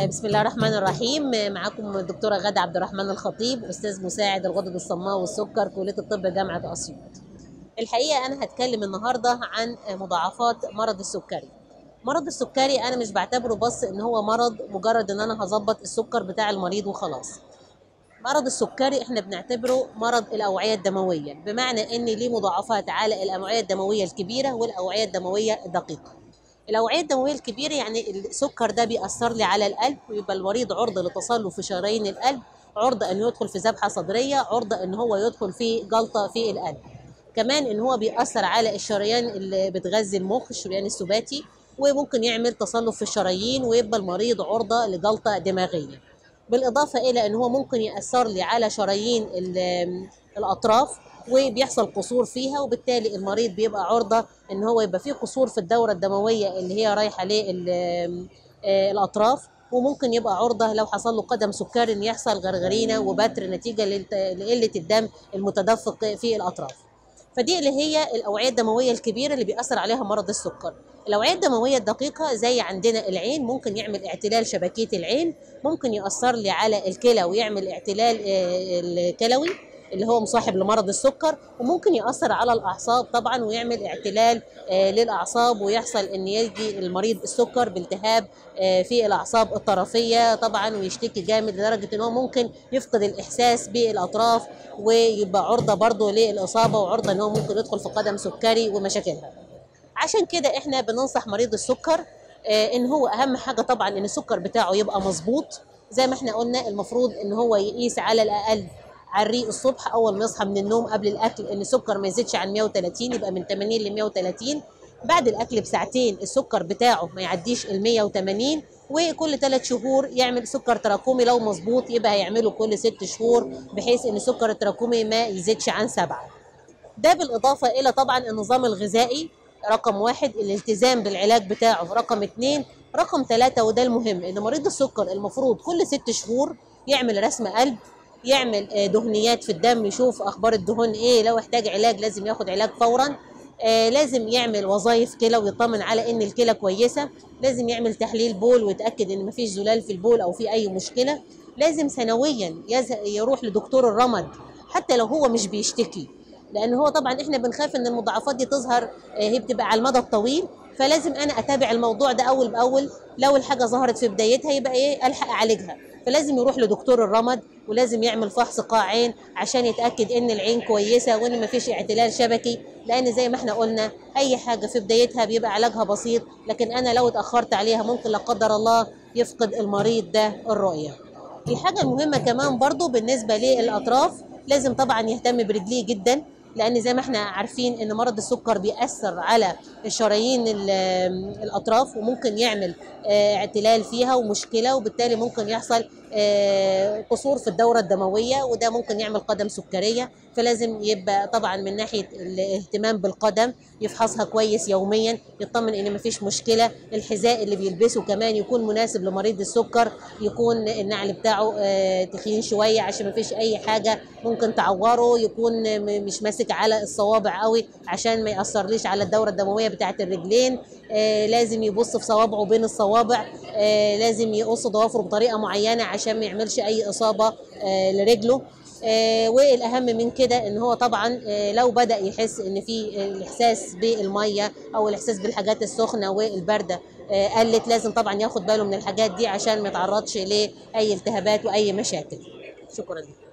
بسم الله الرحمن الرحيم معاكم الدكتوره غاده عبد الرحمن الخطيب استاذ مساعد الغدد الصماء والسكر كليه الطب جامعه اسيوط الحقيقه انا هتكلم النهارده عن مضاعفات مرض السكري مرض السكري انا مش بعتبره بس ان هو مرض مجرد ان انا هظبط السكر بتاع المريض وخلاص مرض السكري احنا بنعتبره مرض الاوعيه الدمويه بمعنى ان ليه مضاعفات على الاوعيه الدمويه الكبيره والاوعيه الدمويه الدقيقه الاوعيه الدمويه الكبيره يعني السكر ده بيأثر لي على القلب ويبقى المريض عرضه لتصلب في شرايين القلب عرضه انه يدخل في ذبحه صدريه عرضه ان هو يدخل في جلطه في القلب كمان ان هو بيأثر على الشريان اللي بتغذي المخ الشريان السباتي وممكن يعمل تصلب في الشرايين ويبقى المريض عرضه لجلطه دماغيه بالاضافه الى ان هو ممكن يأثر لي على شرايين الاطراف وبيحصل قصور فيها وبالتالي المريض بيبقى عرضه ان هو يبقى فيه قصور في الدوره الدمويه اللي هي رايحه للاطراف وممكن يبقى عرضه لو حصل له قدم سكري ان يحصل غرغرينه وبتر نتيجه لقله الدم المتدفق في الاطراف فدي اللي هي الاوعيه الدمويه الكبيره اللي بيأثر عليها مرض السكر الاوعيه الدمويه الدقيقه زي عندنا العين ممكن يعمل اعتلال شبكيه العين ممكن يأثر لي على الكلى ويعمل اعتلال الكلوي اللي هو مصاحب لمرض السكر وممكن يأثر على الأعصاب طبعا ويعمل اعتلال آه للأعصاب ويحصل إن يجي المريض السكر بالتهاب آه في الأعصاب الطرفية طبعا ويشتكي جامد لدرجة إن هو ممكن يفقد الإحساس بالأطراف ويبقى عرضة برضه للإصابة وعرضة إن هو ممكن يدخل في قدم سكري ومشاكلها عشان كده إحنا بننصح مريض السكر آه إن هو أهم حاجة طبعا إن السكر بتاعه يبقى مظبوط زي ما إحنا قلنا المفروض إن هو يقيس على الأقل على الريق الصبح اول ما يصحى من النوم قبل الاكل ان السكر ما يزيدش عن 130 يبقى من 80 ل 130 بعد الاكل بساعتين السكر بتاعه ما يعديش ال 180 وكل ثلاث شهور يعمل سكر تراكمي لو مظبوط يبقى هيعمله كل ست شهور بحيث ان السكر التراكمي ما يزيدش عن سبعه. ده بالاضافه الى طبعا النظام الغذائي رقم واحد الالتزام بالعلاج بتاعه رقم اثنين رقم ثلاثة وده المهم ان مريض السكر المفروض كل ست شهور يعمل رسم قلب يعمل دهنيات في الدم يشوف اخبار الدهون ايه لو احتاج علاج لازم ياخد علاج فورا آه لازم يعمل وظائف كلى ويطمن على ان الكلى كويسه لازم يعمل تحليل بول ويتاكد ان مفيش زلال في البول او في اي مشكله لازم سنويا يروح لدكتور الرمد حتى لو هو مش بيشتكي لان هو طبعا احنا بنخاف ان المضاعفات دي تظهر آه هي بتبقى على المدى الطويل فلازم انا اتابع الموضوع ده اول باول لو الحاجه ظهرت في بدايتها يبقى ايه الحق اعالجها فلازم يروح لدكتور الرمد ولازم يعمل فحص قاع عين عشان يتاكد ان العين كويسه وان مفيش اعتلال شبكي لان زي ما احنا قلنا اي حاجه في بدايتها بيبقى علاجها بسيط لكن انا لو اتاخرت عليها ممكن لا قدر الله يفقد المريض ده الرؤيه الحاجه المهمه كمان برضو بالنسبه للاطراف لازم طبعا يهتم برجليه جدا لان زي ما احنا عارفين ان مرض السكر بيأثر على الشرايين الاطراف وممكن يعمل اعتلال فيها ومشكله وبالتالي ممكن يحصل قصور في الدوره الدمويه وده ممكن يعمل قدم سكريه فلازم يبقى طبعا من ناحيه الاهتمام بالقدم يفحصها كويس يوميا يطمن ان مفيش مشكله الحذاء اللي بيلبسه كمان يكون مناسب لمريض السكر يكون النعل بتاعه تخين شويه عشان مفيش اي حاجه ممكن تعوره يكون مش ماسك على الصوابع قوي عشان ما ياثرليش على الدوره الدمويه بتاعه الرجلين لازم يبص في صوابعه بين الصوابع لازم يقص ضوافره بطريقه معينه عشان ما يعملش اي اصابه لرجله آه والاهم من كده ان هو طبعا آه لو بدا يحس ان في الاحساس بالميه او الاحساس بالحاجات السخنه والبارده آه قلت لازم طبعا ياخد باله من الحاجات دي عشان ما يتعرضش لاي التهابات واي مشاكل شكرا لك